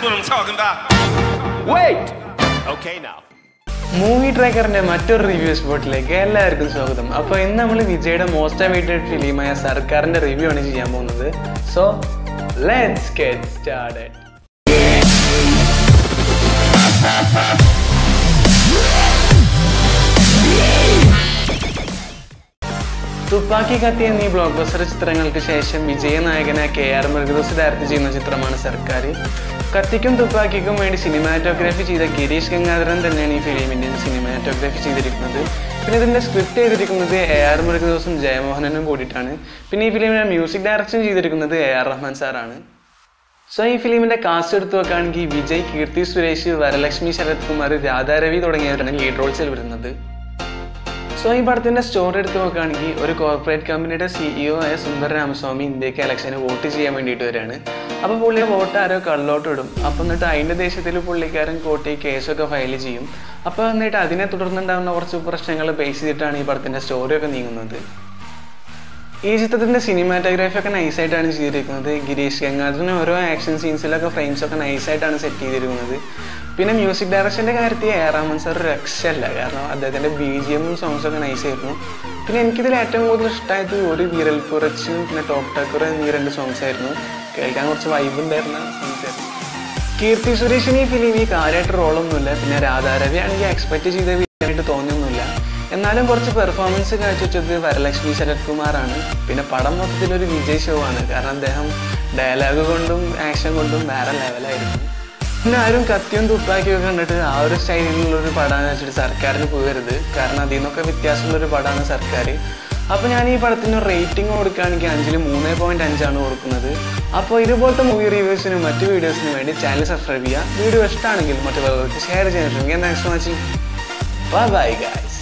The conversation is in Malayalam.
what I'm talking about. Wait! Okay now. Movie ട്രാക്കറിന്റെ മറ്റൊരു റിവ്യൂ സ്പോട്ടിലേക്ക് എല്ലാവർക്കും സ്വാഗതം അപ്പോൾ ഇന്ന് നമ്മൾ വിജയുടെ മോസ്റ്റ് അവൈറ്റഡ് ഫിലിമായ സർക്കാരിന്റെ റിവ്യൂ ആണ് ചെയ്യാൻ പോകുന്നത് so let's get started Thuppakki Kaththi എന്നീ ബ്ലോക്ക് ബസ്റ്റർ ചിത്രങ്ങൾക്ക് ശേഷം വിജയനായകനെ കെ ആർ മൃഗദോസ് ഡയറക്ട് ചെയ്യുന്ന ചിത്രമാണ് സർക്കാർ കത്തിക്കും തുപ്പാക്കിക്കും വേണ്ടി സിനിമാറ്റോഗ്രാഫി ചെയ്ത ഗിരീഷ് ഗംഗാധരൻ തന്നെയാണ് ഈ ഫിലിമിൻ്റെ സിനിമാറ്റോഗ്രാഫി ചെയ്തിരിക്കുന്നത് പിന്നെ ഇതിൻ്റെ സ്ക്രിപ്റ്റ് ചെയ്തിരിക്കുന്നത് എ ആർ മൃഗദോസും ജയമോഹനനും കൂടിയിട്ടാണ് പിന്നെ ഈ ഫിലിമിൻ്റെ മ്യൂസിക് ഡയറക്ഷൻ ചെയ്തിരിക്കുന്നത് എ ആർ റഹ്മാൻ സാറാണ് സോ ഈ ഫിലിമിന്റെ കാസ്റ്റ് എടുത്തു നോക്കുകയാണെങ്കിൽ വിജയ് കീർത്തി സുരേഷ് വരലക്ഷ്മി ശരത് കുമാർ രാധാരവി തുടങ്ങിയവരാണ് ലീഡ് റോൾസിൽ വരുന്നത് സോ ഈ പടത്തിന്റെ സ്റ്റോറി എടുത്ത് നോക്കുകയാണെങ്കിൽ ഒരു കോർപ്പറേറ്റ് കമ്പനിയുടെ സിഇഒ ആയ സുന്ദർ രാമസ്വാമി ഇന്ത്യക്ക് ഇലക്ഷന് വോട്ട് ചെയ്യാൻ വേണ്ടിയിട്ട് വരികയാണ് അപ്പോൾ പുള്ളിയെ വോട്ട് ആരോ കള്ളോട്ട് ഇടും അപ്പോൾ എന്നിട്ട് അതിൻ്റെ ദേശത്തിൽ പുള്ളിക്കാരൻ കോട്ടി കേസൊക്കെ ഫയൽ ചെയ്യും അപ്പോൾ എന്നിട്ട് അതിനെ തുടർന്നുണ്ടാകുന്ന കുറച്ച് പ്രശ്നങ്ങൾ ബേസ് ചെയ്തിട്ടാണ് ഈ പടത്തിന്റെ സ്റ്റോറിയൊക്കെ നീങ്ങുന്നത് ഈ ചിത്രത്തിന്റെ സിനിമാറ്റോഗ്രാഫി ഒക്കെ നൈസായിട്ടാണ് ചെയ്തിരിക്കുന്നത് ഗിരീഷ് ഗംഗാധരന് ഓരോ ആക്ഷൻ സീൻസിലൊക്കെ ഫ്രെയിംസ് ഒക്കെ നൈസായിട്ടാണ് സെറ്റ് ചെയ്തിരിക്കുന്നത് പിന്നെ മ്യൂസിക് ഡയറക്ഷന്റെ കാര്യത്തിൽ എ റാമൻ സാർ രക്ഷയല്ല കാരണം അദ്ദേഹത്തിന്റെ ബി ജി എമ്മും സോങ്സ് ഒക്കെ നൈസ് ആയിരുന്നു പിന്നെ എനിക്കിതിൽ ഏറ്റവും കൂടുതൽ ഇഷ്ടമായത് ഒരു വിരൽ കുറച്ചും പിന്നെ ടോപ്പ് ടക്കർ എന്നീ രണ്ട് സോങ്സ് ആയിരുന്നു കേൾക്കാൻ കുറച്ച് വൈബ് ഉണ്ടായിരുന്ന സോങ്സ് ആയിരുന്നു കീർത്തി സുരേഷിന് ഈ ഫിലിമിൽ കാര്യമായിട്ട് റോളൊന്നുമില്ല പിന്നെ രാധാരവി ആണെങ്കിൽ എക്സ്പെക്ട് ചെയ്ത വീട്ടായിട്ട് തോന്നിയൊന്നുമില്ല എന്നാലും കുറച്ച് പെർഫോമൻസ് കാഴ്ചവെച്ചത് വരലക്ഷ്മി ശരത് കുമാറാണ് പിന്നെ പടം മൊത്തത്തിൽ ഒരു വിജയ് ഷോ ആണ് കാരണം അദ്ദേഹം ഡയലോഗ് കൊണ്ടും ആക്ഷൻ കൊണ്ടും വേറെ ലെവലായിരുന്നു പിന്നെ ആരും കത്തിയും തുപ്പാക്കിയും ഒക്കെ കണ്ടിട്ട് ആ ഒരു സ്റ്റൈലിലുള്ള ഒരു പടമാണെന്ന് വെച്ചിട്ട് സർക്കാരിന് പോകരുത് കാരണം അതിൽ നിന്നൊക്കെ വ്യത്യാസമുള്ള ഒരു പടമാണ് സർക്കാർ അപ്പോൾ ഞാൻ ഈ പടത്തിന് റേറ്റിംഗ് കൊടുക്കുകയാണെങ്കിൽ അഞ്ചിൽ മൂന്ന് പോയിന്റ് അഞ്ചാണ് കൊടുക്കുന്നത് അപ്പോൾ ഇതുപോലത്തെ മൂവി റിവ്യൂസിനും മറ്റു വീഡിയോസിനും വേണ്ടി ചാനൽ സബ്സ്ക്രൈബ് ചെയ്യുക വീഡിയോ ഇഷ്ടമാണെങ്കിൽ മറ്റുള്ളവർക്ക് ഷെയർ ചെയ്യാൻ ശ്രമിക്കുക thanks for watching bye bye guys